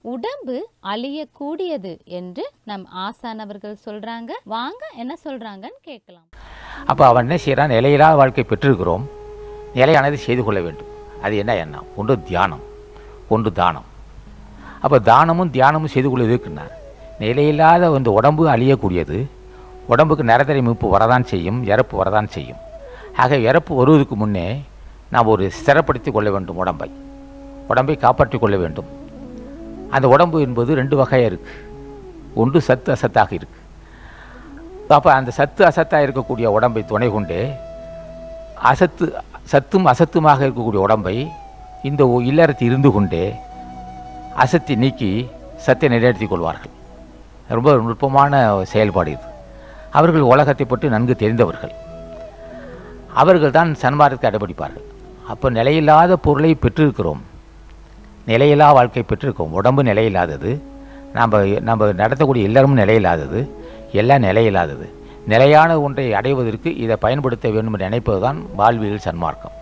உடம்பு அழியக்கூடியது என்று நம் ஆசானவர்கள் சொல்றாங்க வாங்க என்ன சொல்றாங்கன்னு கேட்கலாம் அப்போ அவன் என்ன செய்கிறான் நிலையில்லா வாழ்க்கை பெற்றிருக்கிறோம் நிலையானது செய்து கொள்ள வேண்டும் அது என்ன எண்ணம் ஒன்று தியானம் ஒன்று தானம் அப்போ தானமும் தியானமும் செய்து கொள்ள இருக்குன்னா நிலையில்லாத இந்த உடம்பு அழியக்கூடியது உடம்புக்கு நிறத்தரை மீட்பு வரதான் செய்யும் இறப்பு வரதான் செய்யும் ஆக இறப்பு வருவதற்கு முன்னே நாம் ஒரு ஸ்திரப்படுத்தி கொள்ள வேண்டும் உடம்பை உடம்பை காப்பாற்றி கொள்ள வேண்டும் அந்த உடம்பு என்பது ரெண்டு வகையாக இருக்குது ஒன்று சத்து அசத்தாக இருக்குது அப்போ அந்த சத்து அசத்தாக இருக்கக்கூடிய உடம்பை துணை கொண்டு அசத்து சத்தும் அசத்துமாக இருக்கக்கூடிய உடம்பை இந்த ஒ- இல்லறத்தில் இருந்து கொண்டே அசத்தை நீக்கி சத்தை நிலைநிறுத்திக் கொள்வார்கள் ரொம்ப நுட்பமான செயல்பாடு இது அவர்கள் உலகத்தை பற்றி நன்கு தெரிந்தவர்கள் அவர்கள் தான் சன்மார்க்கத்தை கடைபிடிப்பார்கள் அப்போ நிலையில்லாத பொருளை பெற்றிருக்கிறோம் நிலையில்லா வாழ்க்கை பெற்றிருக்கோம் உடம்பு நிலையில்லாதது நம்ம நம்ம நடத்தக்கூடிய இல்லறமும் நிலையில்லாதது எல்லாம் நிலையில்லாதது நிலையான ஒன்றை அடைவதற்கு இதை பயன்படுத்த வேண்டும் என்று நினைப்பது தான் வாழ்வியல் சன்மார்க்கம்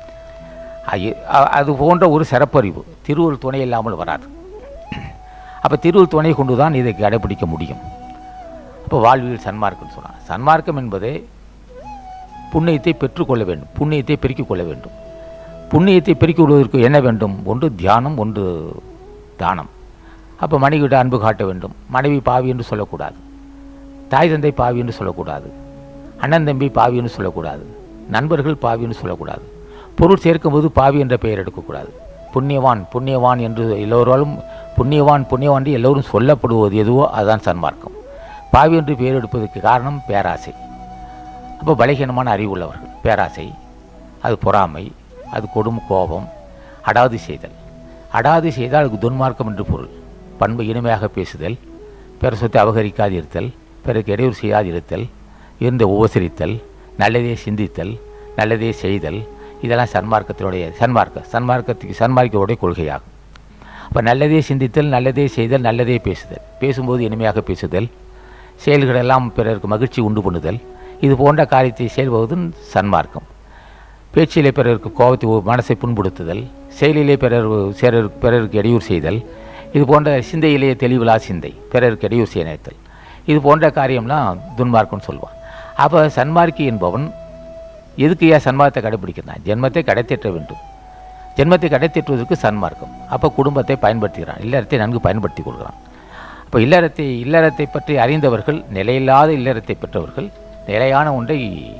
ஐய- அ- அது போன்ற ஒரு சிறப்பறிவு திருவுள் துணை இல்லாமல் வராது அப்போ திருவுள் துணை கொண்டு தான் இதை கடைபிடிக்க முடியும் அப்போ வாழ்வியல் சன்மார்க்கம்னு சொன்னாங்க சன்மார்க்கம் என்பதே புண்ணியத்தை பெற்றுக்கொள்ள வேண்டும் புண்ணியத்தை பெருக்கிக் கொள்ள வேண்டும் புண்ணியத்தை பெருக்கிக் கொள்வதற்கு என்ன வேண்டும் ஒன்று தியானம் ஒன்று தானம் அப்போ மனைவியிட அன்பு காட்ட வேண்டும் மனைவி பாவி என்று சொல்லக்கூடாது தாய் தந்தை பாவி என்று சொல்லக்கூடாது அண்ணன் தம்பி பாவி என்று சொல்லக்கூடாது நண்பர்கள் பாவி என்று சொல்லக்கூடாது பொருள் சேர்க்கும்போது பாவி என்ற பெயர் எடுக்கக்கூடாது புண்ணியவான் புண்ணியவான் என்று எல்லோராலும் புண்ணியவான் புண்ணியவான் என்று எல்லோரும் சொல்லப்படுவது எதுவோ அதுதான் சன்மார்க்கம் பாவி என்று பெயர் எடுப்பதற்கு காரணம் பேராசை அப்போ பலகீனமான அறிவுள்ளவர்கள் பேராசை அது பொறாமை அது கொடும் கோபம் அடாது செய்தல் அடாது செய்தால் அதுக்கு துன்மார்க்கம் என்று பொருள் பண்பு இனிமையாக பேசுதல் பிற சொத்தை அபகரிக்காது இருத்தல் பிறகு இடையூறு செய்யாது இருத்தல் இருந்த உபசரித்தல் நல்லதே சிந்தித்தல் நல்லதே செய்தல் இதெல்லாம் சன்மார்க்கத்தினுடைய சன்மார்க்க சன்மார்க்கத்துக்கு சன்மார்க்கத்துடைய கொள்கையாகும் அப்போ நல்லதே சிந்தித்தல் நல்லதே செய்தல் நல்லதே பேசுதல் பேசும்போது இனிமையாக பேசுதல் செயல்களெல்லாம் பிறருக்கு மகிழ்ச்சி உண்டு பண்ணுதல் இது போன்ற காரியத்தை செயல்படுவது சன்மார்க்கம் பேச்சிலே பிறருக்கு கோபத்தை உ- மனசை புண்படுத்துதல் செயலிலே பிறர் சிறர் பிறருக்கு இடையூறு செய்தல் இது போன்ற சிந்தையிலே தெளிவிலா சிந்தை பிறருக்கு இடையூறு செய்ய நினைத்தல் இது போன்ற காரியம்லாம் துன்மார்க்கம்னு சொல்லுவான் அப்போ சன்மார்க்கி என்பவன் எதுக்கு ஏன் சன்மார்க்கத்தை கடைபிடிக்கிறான் ஜென்மத்தை கடைத்தேற்ற வேண்டும் ஜென்மத்தை கடைத்தேற்றுவதற்கு சன்மார்க்கம் அப்போ குடும்பத்தை பயன்படுத்துகிறான் இல்லறத்தை நன்கு பயன்படுத்தி கொள்கிறான் அப்போ இல்லறத்தை இல்லறத்தை பற்றி அறிந்தவர்கள் நிலையில்லாத இல்லறத்தை பெற்றவர்கள் நிலையான ஒன்றை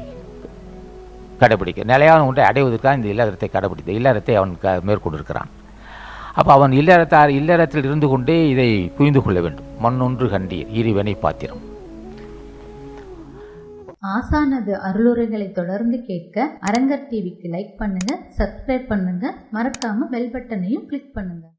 கடைபிடிக்க நிலையான ஒன்றை அடைவதற்காக இந்த இல்லறத்தை கடைபிடித்த இல்லறத்தை அவன் க மேற்கொண்டிருக்கிறான் அப்போ அவன் இல்லறத்தார் இல்லறத்தில் இருந்து கொண்டே இதை புரிந்து கொள்ள வேண்டும் மண்ணொன்று கண்டீர் இறைவனை பாத்திரம் ஆசானது அருளுரைகளை தொடர்ந்து கேட்க அரங்கர் டிவிக்கு லைக் பண்ணுங்க சப்ஸ்கிரைப் பண்ணுங்க மறக்காம பெல் பட்டனையும் கிளிக் பண்ணுங்க